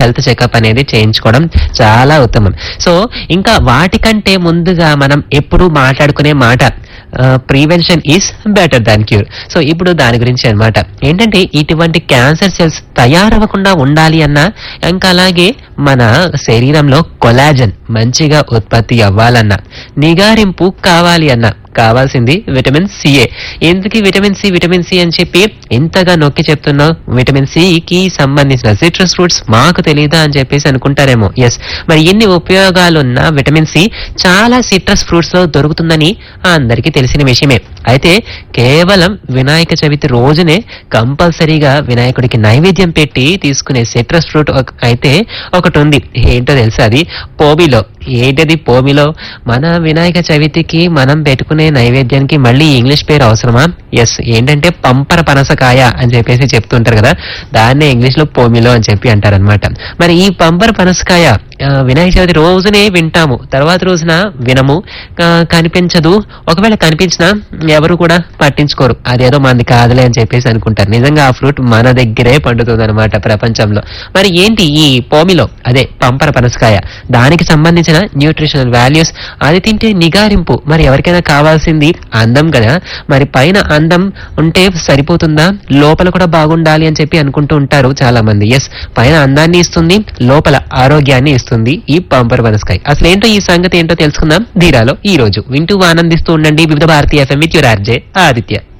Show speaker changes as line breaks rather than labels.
health checkup అనేది చేయించుకోవడం చాలా ఉత్తమం సో ఇంకా వాటికంటే ముందుగా మనం ఎప్పుడు మాట్లాడుకునే మాట prevention is better than cure so ఇప్పుడు దాని గురించి అన్నమాట ఏంటంటే ఇటువంటి క్యాన్సర్ సెల్స్ తయారవ్వకుండా ఉండాలి అన్నా ఇంకా అలాగే మన శరీరంలో కొలాజన్ మంచిగా ఉత్పత్తి అవ్వాలన్నా నిగారింపు కావాలి అన్నా కావాల్సింది విటమిన్ సిఏ ఎందుకు విటమిన్ సి విటమిన్ సి అని చెప్పి ఇంతగా నొక్కి చెప్తున్నావు విటమిన్ సి కి సంబంధించిన సిట్రస్ ఫ్రూట్స్ మాకు తెలియదా అని చెప్పేసి అనుకుంటారేమో ఎస్ మరి ఎన్ని ఉపయోగాలున్న విటమిన్ సి చాలా సిట్రస్ ఫ్రూట్స్ లో దొరుకుతుందని అందరికీ తెలిసిన విషయమే అయితే కేవలం వినాయక చవితి రోజునే కంపల్సరీగా వినాయకుడికి నైవేద్యం పెట్టి తీసుకునే సిట్రస్ ఫ్రూట్ ఒక- అయితే ఒకటి ఉంది ఏంటో తెలుసా అది పోబిలో ఏంటది పోమిలో మన వినాయక చవితికి మనం పెట్టుకునే నైవేద్యానికి మళ్ళీ ఇంగ్లీష్ పేరు అవసరమా ఎస్ ఏంటంటే పంపర పనసకాయ అని చెప్పేసి చెప్తుంటారు కదా దాన్నే ఇంగ్లీష్ లో పోమిలో అని చెప్పి అంటారనమాట మరి ఈ పంపర పనసకాయ ఆ, వినాయక చవితి రోజునే వింటాము తర్వాత రోజున వినము ఆ, కనిపించదు ఒకవేళ కనిపించినా ఎవరు కూడా పట్టించుకోరు అదేదో మంది కాదులే అని చెప్పేసి అనుకుంటారు నిజంగా ఆ ఫ్రూట్ మన దగ్గరే పండుతుంది అనమాట ప్రపంచంలో మరి ఏంటి ఈ పోమిలో అదే పంపర పనసకాయ దానికి సంబంధించిన న్యూట్రిషనల్ వాల్యూస్ అది తింటే నిగారింపు మరి ఎవరికైనా కావాల్సింది అందం కదా మరి పైన అందం ఉంటే సరిపోతుందా లోపల కూడా బాగుండాలి అని చెప్పి అనుకుంటూ ఉంటారు చాలా మంది ఎస్ పైన అందాన్ని ఇస్తుంది లోపల ఆరోగ్యాన్ని ఇస్తుంది ఈ పంపర్ పనసకాయ అసలు ఏంటో ఈ సంగతి ఏంటో తెలుసుకుందాం ధీరాలో ఈ రోజు వింటూ ఆనందిస్తూ ఉండండి Vividh Bharati FM with your RJ Aditya